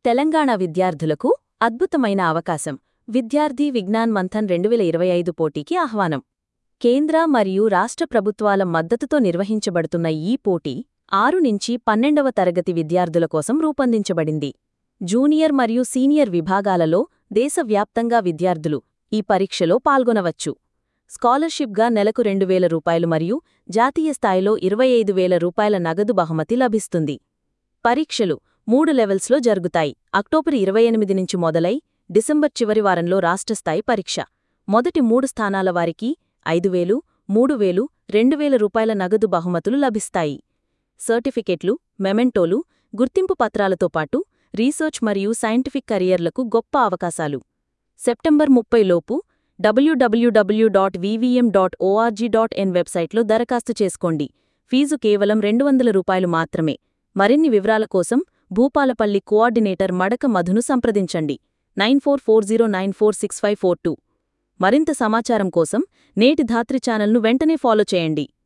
తెలంగాణ విద్యార్థులకు అద్భుతమైన అవకాశం విద్యార్థి విజ్ఞాన్ మంథన్ రెండువేల ఇరవై ఐదు పోటీకి ఆహ్వానం కేంద్ర మరియు రాష్ట్ర ప్రభుత్వాల మద్దతుతో నిర్వహించబడుతున్న ఈ పోటీ ఆరు నుంచి పన్నెండవ తరగతి విద్యార్థుల కోసం రూపొందించబడింది జూనియర్ మరియు సీనియర్ విభాగాలలో దేశవ్యాప్తంగా విద్యార్థులు ఈ పరీక్షలో పాల్గొనవచ్చు స్కాలర్షిప్గా నెలకు రెండు వేల రూపాయలు మరియు జాతీయ స్థాయిలో ఇరవై ఐదు వేల రూపాయల నగదు బహుమతి లభిస్తుంది పరీక్షలు మూడు లెవెల్స్లో జరుగుతాయి అక్టోబర్ ఇరవై ఎనిమిది నుంచి మొదలై డిసెంబర్ చివరి వారంలో రాష్ట్రస్థాయి పరీక్ష మొదటి మూడు స్థానాల వారికి ఐదు వేలు మూడు వేలు రెండు వేల రూపాయల నగదు బహుమతులు లభిస్తాయి సర్టిఫికెట్లు మెమెంటోలు గుర్తింపు పత్రాలతో పాటు రీసెర్చ్ మరియు సైంటిఫిక్ కెరియర్లకు గొప్ప అవకాశాలు సెప్టెంబర్ ముప్పై లోపు W W W dot V V M dot O R G dot in వెబ్సైట్లో దరఖాస్తు చేసుకోండి ఫీజు కేవలం రెండు వందల రూపాయలు మాత్రమే మరిన్ని వివరాల కోసం భూపాలపల్లి కోఆర్డినేటర్ మడక మధును సంప్రదించండి nine four four zero nine four six five four two మరింత సమాచారం కోసం నేటి ధాత్రి ఛానల్ను వెంటనే ఫాలో చేయండి